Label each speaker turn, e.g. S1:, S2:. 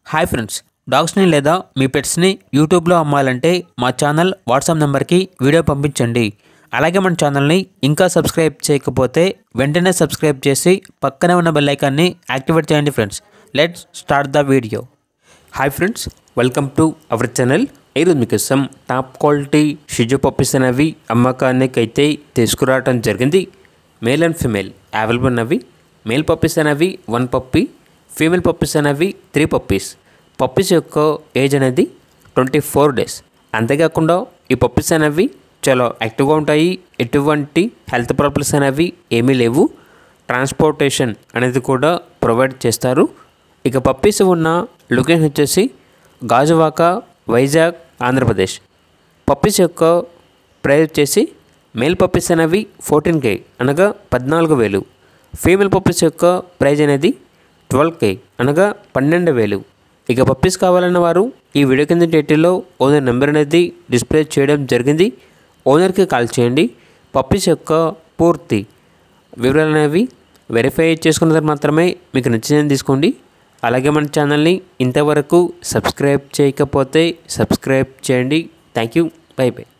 S1: hi friends డాగ్స్ని లేదా మీ పెట్స్ని యూట్యూబ్లో అమ్మాలంటే మా ఛానల్ వాట్సాప్ నెంబర్కి వీడియో పంపించండి అలాగే మన ఛానల్ని ఇంకా సబ్స్క్రైబ్ చేయకపోతే వెంటనే సబ్స్క్రైబ్ చేసి పక్కనే ఉన్న బెల్ ఐకాన్ని యాక్టివేట్ చేయండి friends let's start the video hi friends welcome to our channel ఈరోజు మీకోసం టాప్ క్వాలిటీ షిజు పప్పీస్ అనేవి అమ్మకానికి అయితే తీసుకురావడం జరిగింది మేల్ అండ్ ఫీమేల్ అవైలబుల్ ఉన్నవి మేల్ పప్పీస్ అనేవి వన్ పప్పీ ఫీమేల్ పప్పీస్ అనేవి త్రీ పప్పీస్ పప్పీస్ యొక్క ఏజ్ అనేది ట్వంటీ ఫోర్ డేస్ అంతేకాకుండా ఈ పప్పీస్ అనేవి చాలా యాక్టివ్గా ఉంటాయి ఎటువంటి హెల్త్ ప్రాబ్లమ్స్ అనేవి ఏమీ లేవు ట్రాన్స్పోర్టేషన్ అనేది కూడా ప్రొవైడ్ చేస్తారు ఇక పప్పీస్ ఉన్న లొకేషన్ వచ్చేసి గాజువాక వైజాగ్ ఆంధ్రప్రదేశ్ పప్పీస్ యొక్క ప్రైస్ వచ్చేసి మేల్ పప్పీస్ అనేవి ఫోర్టీన్ కే అనగా పద్నాలుగు వేలు ఫీమేల్ పప్పీస్ యొక్క ప్రైజ్ అనేది ట్వెల్వ్ కే అనగా పన్నెండు వేలు ఇక పప్పీస్ కావాలన్న వారు ఈ వీడియో కింద టైటిల్లో ఓనర్ నెంబర్ అనేది డిస్ప్లే చేయడం జరిగింది ఓనర్కి కాల్ చేయండి పప్పీస్ యొక్క పూర్తి వివరాలు అనేవి వెరిఫై చేసుకున్న తర్వాత మాత్రమే మీకు నచ్చిందని తీసుకోండి అలాగే మన ఛానల్ని ఇంతవరకు సబ్స్క్రైబ్ చేయకపోతే సబ్స్క్రైబ్ చేయండి థ్యాంక్ యూ బై బై